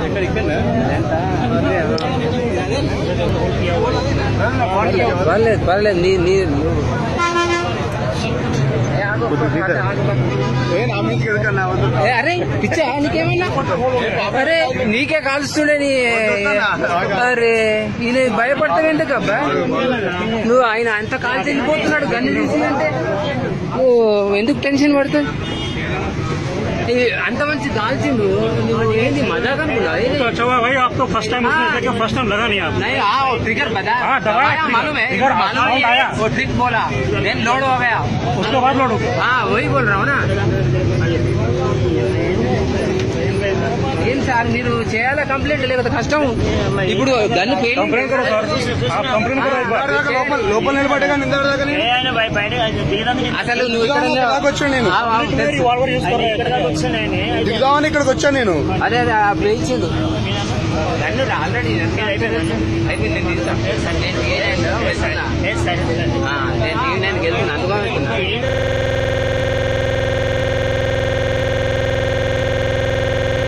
పర్లేదు పర్లేదు నీ నీ ఏ, అరే పిచ్చా నీకేమైనా అరే నీకే కాల్స్తుండే నీ అరే ఈయన భయపడతావేంటి అబ్బా నువ్వు ఆయన అంత కాల్చి వెళ్ళిపోతున్నాడు గన్ను తీసిందంటే నువ్వు ఎందుకు టెన్షన్ పడుతుంది ఈ అంత మంచి కాల్చిండు నువ్వు ఏంది మజాక్ అనుకున్నావు तो ఏంది? अच्छा हुआ भाई आप तो फर्स्ट टाइम उसने देखा फर्स्ट टाइम लगा नहीं आप नहीं हाँ वो ट्रिगर बता हाँ, दबाया दबाया, trigger। मालूम है trigger मालूम sound है आया। वो ट्रिक बोला देन लोड हो गया उसके बाद लोड हो गया हाँ वही बोल रहा हूँ ना ఏం సార్ మీరు చేయాలా కంప్లైంట్ లేకపోతే కష్టం ఇప్పుడు గన్ను कंप्लेन करो सर आप कंप्लेन करो एक बार లోపల నిలబడగా నిందరదాకా అసలు నువ్వు ఇక్కడ దాకా వచ్చాను నేను ఆ, ఆ, తెలుసు. रिवॉल्वर यूज कर रहे हैं దిగుదామని ఇక్కడికి వచ్చాను నేను అదే అదే అప్పుడు ఇచ్చిండు గన్ను ఆల్రెడీ అయిపోయింది నేను తీస్తాను నేను టీఏ నైన్ వెళ్తున్నా ఆ, నేను టీవీ నైన్కి వెళ్తున్నా అందుకని వెళ్తున్నా